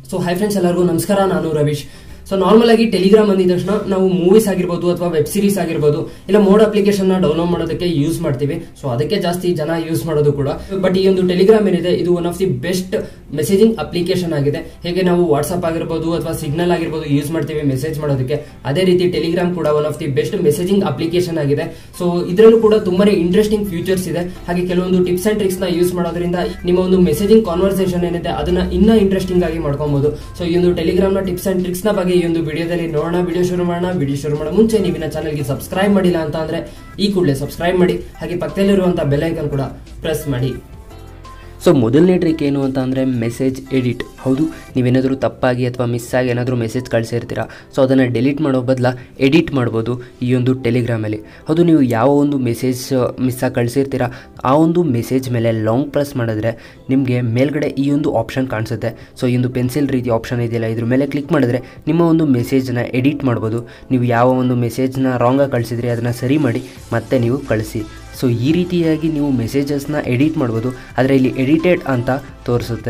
so hi friends ಎಲ್ಲರಿಗೂ ನಮಸ್ಕಾರ ನಾನು ರವೀಶ್ ಸೊ ನಾರ್ಮಲ್ ಆಗಿ ಟೆಲಿಗ್ರಾಮ್ ಅಂದಿದ ತಕ್ಷಣ ನಾವು ಮೂವೀಸ್ ಆಗಿರ್ಬೋದು ಅಥವಾ ವೆಬ್ ಸೀರೀಸ್ ಆಗಿರ್ಬೋದು ಇಲ್ಲ ಮೋಡ್ ಅಪ್ಲಿಕೇಶನ್ ನ ಡೌನ್ಲೋಡ್ ಮಾಡೋದಕ್ಕೆ ಯೂಸ್ ಮಾಡ್ತೀವಿ ಸೊ ಅದಕ್ಕೆ ಜಾಸ್ತಿ ಜನ ಯೂಸ್ ಮಾಡೋದು ಕೂಡ ಬಟ್ ಈ ಒಂದು ಟೆಲಿಗ್ರಾಮ್ ಏನಿದೆ ಇದು one of the best messaging application ಆಗಿದೆ ಹೇಗೆ ನಾವು ವಾಟ್ಸ್ಆಪ್ ಆಗಿರ್ಬೋದು ಅಥವಾ ಸಿಗ್ನಲ್ ಆಗಿರ್ಬೋದು ಯೂಸ್ ಮಾಡ್ತೀವಿ ಮೆಸೇಜ್ ಮಾಡೋದಕ್ಕೆ ಅದೇ ರೀತಿ ಟೆಲಿಗ್ರಾಮ್ ಕೂಡ one of the best messaging application ಆಗಿದೆ ಸೊ ಇದರಲ್ಲೂ ಕೂಡ ತುಂಬಾನೇ ಇಂಟ್ರೆಸ್ಟಿಂಗ್ ಫ್ಯೂಚರ್ಸ್ ಇದೆ ಹಾಗೆ ಕೆಲವೊಂದು ಟಿಪ್ಸ್ ಅಂಡ್ ಟ್ರಿಕ್ಸ್ ನ ಯೂಸ್ ಮಾಡೋದ್ರಿಂದ ನಿಮ್ಮ ಒಂದು ಮೆಸೇಜಿಂಗ್ ಕಾನ್ವರ್ಸೇಷನ್ ಏನಿದೆ ಅದನ್ನ ಇನ್ನ ಇಂಟ್ರೆಸ್ಟಿಂಗ್ ಆಗಿ ಮಾಡ್ಕೊಬಹುದು ಸೊ ಈ ಒಂದು ಟೆಲಿಗ್ರಾಮ್ ನ ಟಿಪ್ಸ್ ಅಂಡ್ ಟ್ರಿಕ್ಸ್ ನ ಬಗ್ಗೆ ಈ ಒಂದು ವಿಡಿಯೋದಲ್ಲಿ ನೋಡೋಣ ವಿಡಿಯೋ ಶುರು ಮಾಡೋಣ ವಿಡಿಯೋ ಶುರು ಮಾಡೋ ಮುಂಚೆ ನೀವಿನ ಚಾನಲ್ಗೆ ಸಬ್ಸ್ಕ್ರೈಬ್ ಮಾಡಿಲ್ಲ ಅಂತ ಅಂದ್ರೆ ಈ ಕೂಡಲೇ ಸಬ್ಸ್ಕ್ರೈಬ್ ಮಾಡಿ ಹಾಗೆ ಪಕ್ಕದಲ್ಲಿರುವಂತಹ ಬೆಲ್ ಐಕನ್ ಕೂಡ ಪ್ರೆಸ್ ಮಾಡಿ ಸೊ ಮೊದಲನೇ ಟ್ರಿಕ್ ಏನು ಅಂತ ಅಂದರೆ ಮೆಸೇಜ್ ಎಡಿಟ್ ಹೌದು ನೀವೇನಾದರೂ ತಪ್ಪಾಗಿ ಅಥವಾ ಮಿಸ್ ಆಗಿ ಏನಾದರೂ ಮೆಸೇಜ್ ಕಳಿಸಿರ್ತೀರಾ ಸೊ ಅದನ್ನು ಡೆಲೀಟ್ ಮಾಡೋ ಬದಲ ಎಡಿಟ್ ಮಾಡ್ಬೋದು ಈ ಒಂದು ಟೆಲಿಗ್ರಾಮಲ್ಲಿ ಹೌದು ನೀವು ಯಾವ ಒಂದು ಮೆಸೇಜ್ ಮಿಸ್ ಆಗಿ ಕಳಿಸಿರ್ತೀರಾ ಆ ಒಂದು ಮೆಸೇಜ್ ಮೇಲೆ ಲಾಂಗ್ ಪ್ರೆಸ್ ಮಾಡಿದ್ರೆ ನಿಮಗೆ ಮೇಲ್ಗಡೆ ಈ ಒಂದು ಆಪ್ಷನ್ ಕಾಣಿಸುತ್ತೆ ಸೊ ಈ ಒಂದು ಪೆನ್ಸಿಲ್ ರೀತಿ ಆಪ್ಷನ್ ಇದೆಯಲ್ಲ ಇದ್ರ ಮೇಲೆ ಕ್ಲಿಕ್ ಮಾಡಿದ್ರೆ ನಿಮ್ಮ ಒಂದು ಮೆಸೇಜನ್ನ ಎಡಿಟ್ ಮಾಡ್ಬೋದು ನೀವು ಯಾವ ಒಂದು ಮೆಸೇಜ್ನ ರಾಂಗಾಗಿ ಕಳಿಸಿದ್ರಿ ಅದನ್ನು ಸರಿ ಮಾಡಿ ಮತ್ತೆ ನೀವು ಕಳಿಸಿ ಸೊ ಈ ರೀತಿಯಾಗಿ ನೀವು ಮೆಸೇಜಸ್ನ ಎಡಿಟ್ ಮಾಡ್ಬೋದು ಆದರೆ ಇಲ್ಲಿ ಎಡಿಟೆಡ್ ಅಂತ ತೋರಿಸುತ್ತೆ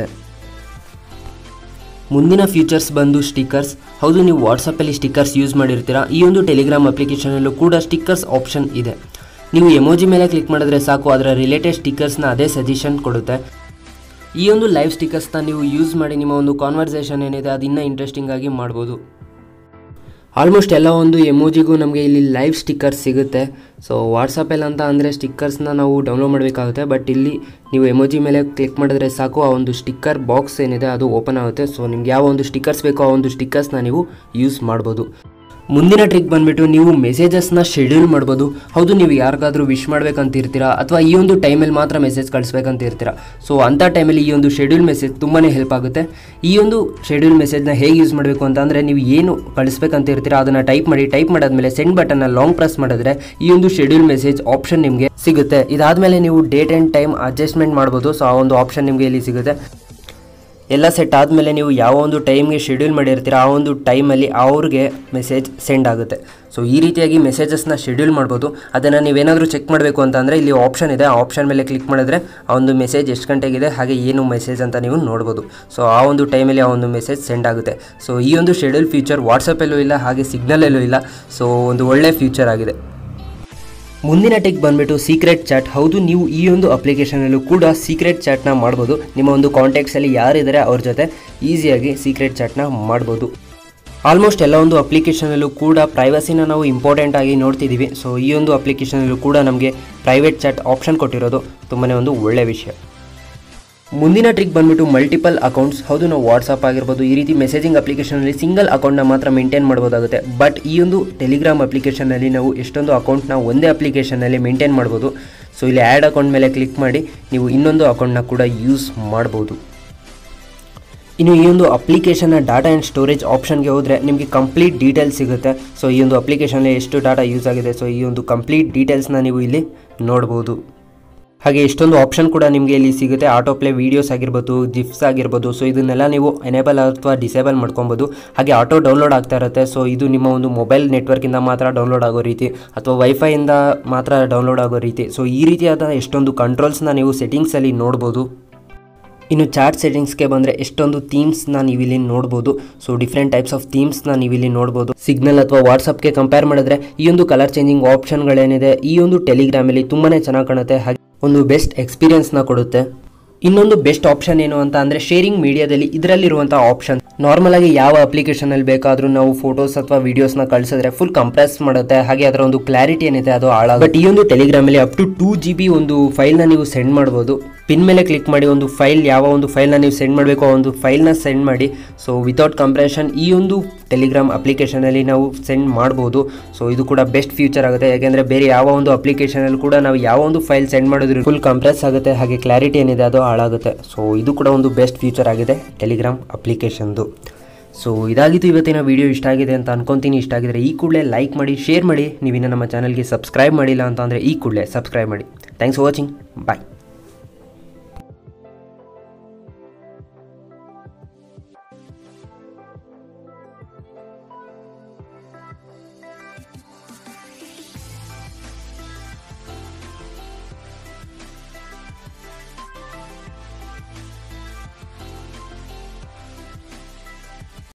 ಮುಂದಿನ ಫೀಚರ್ಸ್ ಬಂದು ಸ್ಟಿಕ್ಕರ್ಸ್ ಹೌದು ನೀವು ವಾಟ್ಸಪ್ಪಲ್ಲಿ ಸ್ಟಿಕ್ಕರ್ಸ್ ಯೂಸ್ ಮಾಡಿರ್ತೀರಾ ಈ ಒಂದು ಟೆಲಿಗ್ರಾಮ್ ಅಪ್ಲಿಕೇಶನಲ್ಲೂ ಕೂಡ ಸ್ಟಿಕ್ಕರ್ಸ್ ಆಪ್ಷನ್ ಇದೆ ನೀವು ಎಮೋಜಿ ಮೇಲೆ ಕ್ಲಿಕ್ ಮಾಡಿದ್ರೆ ಸಾಕು ಅದರ ರಿಲೇಟೆಡ್ ಸ್ಟಿಕ್ಕರ್ಸ್ನ ಅದೇ ಸಜೆಷನ್ ಕೊಡುತ್ತೆ ಈ ಒಂದು ಲೈವ್ ಸ್ಟಿಕ್ಕರ್ಸ್ನ ನೀವು ಯೂಸ್ ಮಾಡಿ ನಿಮ್ಮ ಒಂದು ಕಾನ್ವರ್ಸೇಷನ್ ಏನಿದೆ ಅದು ಇನ್ನೂ ಇಂಟ್ರೆಸ್ಟಿಂಗ್ ಆಗಿ ಮಾಡ್ಬೋದು ಆಲ್ಮೋಸ್ಟ್ ಎಲ್ಲ ಒಂದು ಎಮೋಜಿಗೂ ನಮಗೆ ಇಲ್ಲಿ ಲೈವ್ ಸ್ಟಿಕ್ಕರ್ಸ್ ಸಿಗುತ್ತೆ ಸೊ ವಾಟ್ಸಪ್ಪಲ್ಲಿ ಅಂತ ಅಂದರೆ ಸ್ಟಿಕ್ಕರ್ಸ್ನ ನಾವು ಡೌನ್ಲೋಡ್ ಮಾಡಬೇಕಾಗುತ್ತೆ ಬಟ್ ಇಲ್ಲಿ ನೀವು ಎಮೋಜಿ ಮೇಲೆ ಕ್ಲಿಕ್ ಮಾಡಿದ್ರೆ ಸಾಕು ಆ ಒಂದು ಸ್ಟಿಕ್ಕರ್ ಬಾಕ್ಸ್ ಏನಿದೆ ಅದು ಓಪನ್ ಆಗುತ್ತೆ ಸೊ ನಿಮ್ಗೆ ಯಾವ ಒಂದು ಸ್ಟಿಕ್ಕರ್ಸ್ ಬೇಕೋ ಆ ಒಂದು ಸ್ಟಿಕ್ಕರ್ಸ್ನ ನೀವು ಯೂಸ್ ಮಾಡ್ಬೋದು ಮುಂದಿನ ಟ್ರಿಕ್ ಬಂದುಬಿಟ್ಟು ನೀವು ಮೆಸೇಜಸ್ನ ಶೆಡ್ಯೂಲ್ ಮಾಡ್ಬೋದು ಹೌದು ನೀವು ಯಾರಿಗಾದ್ರೂ ವಿಶ್ ಮಾಡ್ಬೇಕಂತ ಇರ್ತೀರಾ ಅಥವಾ ಈ ಒಂದು ಟೈಮಲ್ಲಿ ಮಾತ್ರ ಮೆಸೇಜ್ ಕಳಿಸ್ಬೇಕಂತ ಇರ್ತೀರಾ ಸೊ ಅಂಥ ಟೈಮಲ್ಲಿ ಈ ಒಂದು ಶೆಡ್ಯೂಲ್ ಮೆಸೇಜ್ ತುಂಬಾ ಹೆಲ್ಪ್ ಆಗುತ್ತೆ ಈ ಒಂದು ಶೆಡ್ಯೂಲ್ ಮೆಸೇಜ್ನ ಹೇಗೆ ಯೂಸ್ ಮಾಡಬೇಕು ಅಂತ ಅಂದರೆ ನೀವು ಏನು ಕಳಿಸ್ಬೇಕಂತ ಇರ್ತೀರಾ ಅದನ್ನು ಟೈಪ್ ಮಾಡಿ ಟೈಪ್ ಮಾಡಾದ್ಮೇಲೆ ಸೆಂಡ್ ಬಟನ್ನ ಲಾಂಗ್ ಪ್ರೆಸ್ ಮಾಡಿದ್ರೆ ಈ ಒಂದು ಶೆಡ್ಯೂಲ್ ಮೆಸೇಜ್ ಆಪ್ಷನ್ ನಿಮಗೆ ಸಿಗುತ್ತೆ ಇದಾದಮೇಲೆ ನೀವು ಡೇಟ್ ಆ್ಯಂಡ್ ಟೈಮ್ ಅಡ್ಜಸ್ಟ್ಮೆಂಟ್ ಮಾಡ್ಬೋದು ಸೊ ಆ ಒಂದು ಆಪ್ಷನ್ ನಿಮಗೆ ಇಲ್ಲಿ ಸಿಗುತ್ತೆ ಎಲ್ಲ ಸೆಟ್ ಆದಮೇಲೆ ನೀವು ಯಾವ ಒಂದು ಟೈಮ್ಗೆ ಶೆಡ್ಯೂಲ್ ಮಾಡಿರ್ತೀರ ಆ ಒಂದು ಟೈಮಲ್ಲಿ ಅವ್ರಿಗೆ ಮೆಸೇಜ್ ಸೆಂಡ್ ಆಗುತ್ತೆ ಸೊ ಈ ರೀತಿಯಾಗಿ ಮೆಸೇಜಸ್ನ ಶೆಡ್ಯೂಲ್ ಮಾಡ್ಬೋದು ಅದನ್ನು ನೀವೇನಾದರೂ ಚೆಕ್ ಮಾಡಬೇಕು ಅಂತ ಅಂದರೆ ಇಲ್ಲಿ ಆಪ್ಷನ್ ಇದೆ ಆ ಆಪ್ಷನ್ ಮೇಲೆ ಕ್ಲಿಕ್ ಮಾಡಿದ್ರೆ ಆ ಒಂದು ಮೆಸೇಜ್ ಎಷ್ಟು ಗಂಟೆಗಿದೆ ಹಾಗೆ ಏನು ಮೆಸೇಜ್ ಅಂತ ನೀವು ನೋಡ್ಬೋದು ಸೊ ಆ ಒಂದು ಟೈಮಲ್ಲಿ ಆ ಒಂದು ಮೆಸೇಜ್ ಸೆಂಡ್ ಆಗುತ್ತೆ ಸೊ ಈ ಒಂದು ಶೆಡ್ಯೂಲ್ ಫೀಚರ್ ವಾಟ್ಸಪ್ಪಲ್ಲೂ ಇಲ್ಲ ಹಾಗೆ ಸಿಗ್ನಲಲ್ಲೂ ಇಲ್ಲ ಸೊ ಒಂದು ಒಳ್ಳೆ ಫ್ಯೂಚರ್ ಆಗಿದೆ ಮುಂದಿನ ಟೆಕ್ ಬಂದ್ಬಿಟ್ಟು ಸೀಕ್ರೆಟ್ ಚಾಟ್ ಹೌದು ನೀವು ಈ ಒಂದು ಅಪ್ಲಿಕೇಶನಲ್ಲೂ ಕೂಡ ಸೀಕ್ರೆಟ್ ಚಾಟ್ನ ಮಾಡ್ಬೋದು ನಿಮ್ಮ ಒಂದು ಕಾಂಟ್ಯಾಕ್ಟ್ಸಲ್ಲಿ ಯಾರಿದ್ದಾರೆ ಅವ್ರ ಜೊತೆ ಈಸಿಯಾಗಿ ಸೀಕ್ರೆಟ್ ಚಾಟ್ನ ಮಾಡ್ಬೋದು ಆಲ್ಮೋಸ್ಟ್ ಎಲ್ಲ ಒಂದು ಅಪ್ಲಿಕೇಶನಲ್ಲೂ ಕೂಡ ಪ್ರೈವಸಿನ ನಾವು ಇಂಪಾರ್ಟೆಂಟ್ ಆಗಿ ನೋಡ್ತಿದ್ದೀವಿ ಸೊ ಈ ಒಂದು ಅಪ್ಲಿಕೇಶನಲ್ಲೂ ಕೂಡ ನಮಗೆ ಪ್ರೈವೇಟ್ ಚಾಟ್ ಆಪ್ಷನ್ ಕೊಟ್ಟಿರೋದು ತುಂಬಾ ಒಂದು ಒಳ್ಳೆ ವಿಷಯ ಮುಂದಿನ ಟ್ರಿಕ್ ಬಂದ್ಬಿಟ್ಟು ಮಲ್ಟಿಪಲ್ ಅಕೌಂಟ್ಸ್ ಹೌದು ನಾವು ವಾಟ್ಸಪ್ ಆಗಿರ್ಬೋದು ಈ ರೀತಿ ಮೆಸೇಜಿಂಗ್ ಅಪ್ಲಿಕೇಶನಲ್ಲಿ ಸಿಂಗಲ್ ಅಕೌಂಟ್ನ ಮಾತ್ರ ಮೇಂಟೈನ್ ಮಾಡ್ಬೋದಾಗುತ್ತೆ ಬಟ್ ಈ ಒಂದು ಟೆಲಿಗ್ರಾಮ್ ಅಪ್ಲಿಕೇಶನಲ್ಲಿ ನಾವು ಎಷ್ಟೊಂದು ಅಕೌಂಟ್ನ ಒಂದೇ ಅಪ್ಲಿಕೇಶನಲ್ಲಿ ಮೇಂಟೈನ್ ಮಾಡ್ಬೋದು ಸೊ ಇಲ್ಲಿ ಆ್ಯಡ್ ಅಕೌಂಟ್ ಮೇಲೆ ಕ್ಲಿಕ್ ಮಾಡಿ ನೀವು ಇನ್ನೊಂದು ಅಕೌಂಟ್ನ ಕೂಡ ಯೂಸ್ ಮಾಡ್ಬೋದು ಇನ್ನು ಈ ಒಂದು ಅಪ್ಲಿಕೇಶನ್ನ ಡಾಟಾ ಆ್ಯಂಡ್ ಸ್ಟೋರೇಜ್ ಆಪ್ಷನ್ಗೆ ಹೋದರೆ ನಿಮಗೆ ಕಂಪ್ಲೀಟ್ ಡೀಟೇಲ್ಸ್ ಸಿಗುತ್ತೆ ಸೊ ಈ ಒಂದು ಅಪ್ಲಿಕೇಶನಲ್ಲಿ ಎಷ್ಟು ಡಾಟಾ ಯೂಸ್ ಆಗಿದೆ ಸೊ ಈ ಒಂದು ಕಂಪ್ಲೀಟ್ ಡೀಟೇಲ್ಸ್ನ ನೀವು ಇಲ್ಲಿ ನೋಡ್ಬೋದು ಹಾಗೆ ಇಷ್ಟೊಂದು ಆಪ್ಷನ್ ಕೂಡ ನಿಮಗೆ ಇಲ್ಲಿ ಸಿಗುತ್ತೆ ಆಟೋ ಪ್ಲೇ ವೀಡಿಯೋಸ್ ಆಗಿರ್ಬೋದು ಜಿಫ್ಸ್ ಆಗಿರ್ಬೋದು ಸೊ ಇದನ್ನೆಲ್ಲ ನೀವು ಎನೇಬಲ್ ಅಥವಾ ಡಿಸೇಬಲ್ ಮಾಡ್ಕೊಬೋದು ಹಾಗೆ ಆಟೋ ಡೌನ್ಲೋಡ್ ಆಗ್ತಾ ಇರುತ್ತೆ ಸೊ ಇದು ನಿಮ್ಮ ಒಂದು ಮೊಬೈಲ್ ನೆಟ್ವರ್ಕಿಂದ ಮಾತ್ರ ಡೌನ್ಲೋಡ್ ಆಗೋ ರೀತಿ ಅಥವಾ ವೈಫೈಯಿಂದ ಮಾತ್ರ ಡೌನ್ಲೋಡ್ ಆಗೋ ರೀತಿ ಸೊ ಈ ರೀತಿಯಾದ ಎಷ್ಟೊಂದು ಕಂಟ್ರೋಲ್ಸ್ನ ನೀವು ಸೆಟ್ಟಿಂಗ್ಸಲ್ಲಿ ನೋಡ್ಬೋದು ಇನ್ನು ಚಾಟ್ ಸೆಟ್ಟಿಂಗ್ಸ್ಗೆ ಬಂದರೆ ಎಷ್ಟೊಂದು ಥೀಮ್ಸ್ನ ನೀವಿಲ್ಲಿ ನೋಡ್ಬೋದು ಸೊ ಡಿಫ್ರೆಂಟ್ ಟೈಪ್ಸ್ ಆಫ್ ಥೀಮ್ಸ್ನ ನೀವಿಲ್ಲಿ ನೋಡ್ಬೋದು ಸಿಗ್ನಲ್ ಅಥವಾ ವಾಟ್ಸಪ್ಗೆ ಕಂಪೇರ್ ಮಾಡಿದ್ರೆ ಈ ಒಂದು ಕಲರ್ ಚೇಂಜಿಂಗ್ ಆಪ್ಷನ್ಗಳೇನಿದೆ ಈ ಒಂದು ಟೆಲಿಗ್ರಾಮಲ್ಲಿ ತುಂಬಾ ಚೆನ್ನಾಗಿ ಕಾಣುತ್ತೆ ಹಾಗೆ ಒಂದು ಬೆಸ್ಟ್ ಎಕ್ಸ್ಪೀರಿಯನ್ಸ್ನ ಕೊಡುತ್ತೆ ಇನ್ನೊಂದು ಬೆಸ್ಟ್ ಆಪ್ಷನ್ ಏನು ಅಂತ ಅಂದರೆ ಶೇರಿಂಗ್ ಮೀಡಿಯಾದಲ್ಲಿ ಇದರಲ್ಲಿರುವಂಥ ಆಪ್ಷನ್ ನಾರ್ಮಲ್ ಆಗಿ ಯಾವ ಅಪ್ಲಿಕೇಶನಲ್ಲಿ ಬೇಕಾದರೂ ನಾವು ಫೋಟೋಸ್ ಅಥವಾ ವೀಡಿಯೋಸ್ನ ಕಳಿಸಿದ್ರೆ ಫುಲ್ ಕಂಪ್ರೆಸ್ ಮಾಡುತ್ತೆ ಹಾಗೆ ಅದರ ಒಂದು ಕ್ಲಾರಿಟಿ ಏನಿದೆ ಅದು ಹಾಳಾಗ ಬಟ್ ಈ ಒಂದು ಟೆಲಿಗ್ರಾಮಲ್ಲಿ ಅಪ್ ಟು ಟೂ ಜಿ ಬಿ ಒಂದು ಫೈಲ್ನ ನೀವು ಸೆಂಡ್ ಮಾಡ್ಬೋದು ಪಿನ್ ಮೇಲೆ ಕ್ಲಿಕ್ ಮಾಡಿ ಒಂದು ಫೈಲ್ ಯಾವ ಒಂದು ಫೈಲ್ನ ನೀವು ಸೆಂಡ್ ಮಾಡಬೇಕು ಆ ಒಂದು ಫೈಲ್ನ ಸೆಂಡ್ ಮಾಡಿ ಸೊ ವಿತೌಟ್ ಕಂಪ್ರೆಷನ್ ಈ ಒಂದು ಟೆಲಿಗ್ರಾಮ್ ಅಪ್ಲಿಕೇಶನಲ್ಲಿ ನಾವು ಸೆಂಡ್ ಮಾಡ್ಬೋದು ಸೊ ಇದು ಕೂಡ ಬೆಸ್ಟ್ ಫ್ಯೂಚರ್ ಆಗುತ್ತೆ ಯಾಕೆಂದರೆ ಬೇರೆ ಯಾವ ಒಂದು ಅಪ್ಲಿಕೇಶನಲ್ಲಿ ಕೂಡ ನಾವು ಯಾವ ಒಂದು ಫೈಲ್ ಸೆಂಡ್ ಮಾಡಿದ್ರು ಫುಲ್ ಕಂಪ್ರೆಸ್ ಆಗುತ್ತೆ ಹಾಗೆ ಕ್ಲಾರಿಟಿ ಏನಿದೆ ಅದು ಹಾಳಾಗುತ್ತೆ ಸೊ ಇದು ಕೂಡ ಒಂದು ಬೆಸ್ಟ್ ಫ್ಯೂಚರ್ ಆಗಿದೆ ಟೆಲಿಗ್ರಾಮ್ ಅಪ್ಲಿಕೇಶನ್ದು ಸೊ ಇದಾಗಿತ್ತು ಇವತ್ತಿನ ವಿಡಿಯೋ ಇಷ್ಟ ಆಗಿದೆ ಅಂತ ಅನ್ಕೊಂತೀನಿ ಇಷ್ಟ ಆಗಿದ್ರೆ ಈ ಕೂಡಲೇ ಲೈಕ್ ಮಾಡಿ ಶೇರ್ ಮಾಡಿ ನೀವಿನ್ನು ನಮ್ಮ ಚಾನಲ್ಗೆ ಸಬ್ಸ್ಕ್ರೈಬ್ ಮಾಡಿಲ್ಲ ಅಂತ ಅಂದರೆ ಈ ಕೂಡಲೇ ಸಬ್ಸ್ಕ್ರೈಬ್ ಮಾಡಿ ಥ್ಯಾಂಕ್ಸ್ ಫಾರ್ ವಾಚಿಂಗ್ ಬಾಯ್